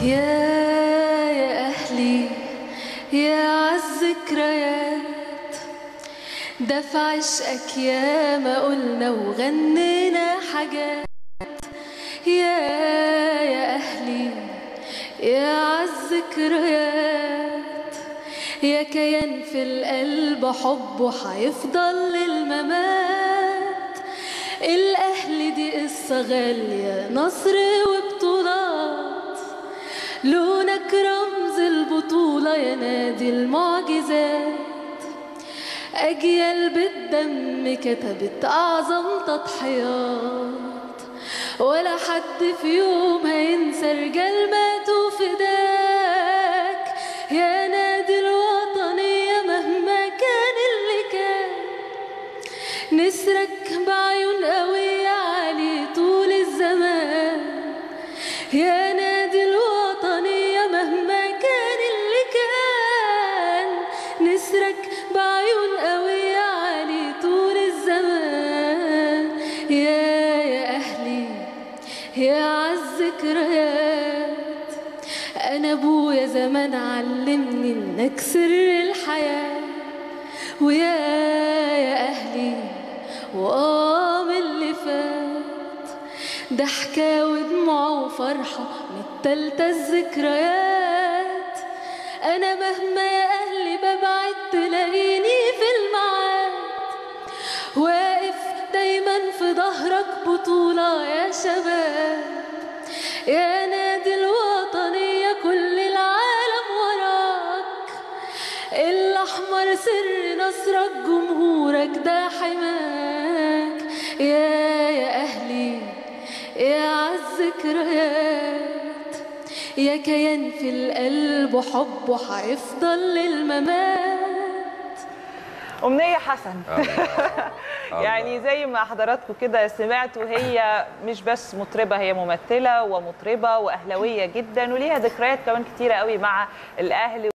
يا يا أهلي يا عالذكريات ده في عشقك يا ما قلنا وغنينا حاجات يا يا أهلي يا عالذكريات يا كيان في القلب حبه حيفضل للممات الأهل دي قصة غالية نصر وبطولات لونك رمز البطولة يا نادي المعجزات أجيال بالدم كتبت أعظم تضحيات ولا حد في يوم هينسى رجال ماتوا فداك يا نادي الوطنية مهما كان اللي كان نسرك بعيون قوية عالي طول الزمان يا نادي الوطنية مهما كان اللي كان نسرك بعيون قوية عالي طول الزمان يا يا أهلي يا عالذكريات أنا أبويا زمان علمني إنك سر الحياة ويا يا أهلي وآه من اللي فات ده حكاوي دموع وفرحة متلتة الذكريات أنا مهما يا أهلي ببعد تلاقيني في الميعاد واقف دايما في ظهرك بطولة يا شباب يا نادي الوطنية كل العالم وراك الأحمر سر نصرك جمهورك ده حماك يا يا أهلي يا عالذكريات يا كيان في القلب حبه حيفضل للممات أمنية حسن الله. يعني زي ما حضراتكم كده سمعتوا هي مش بس مطربة هي ممثلة ومطربة وأهلاوية جدا وليها ذكريات كمان كتيرة قوي مع الأهلي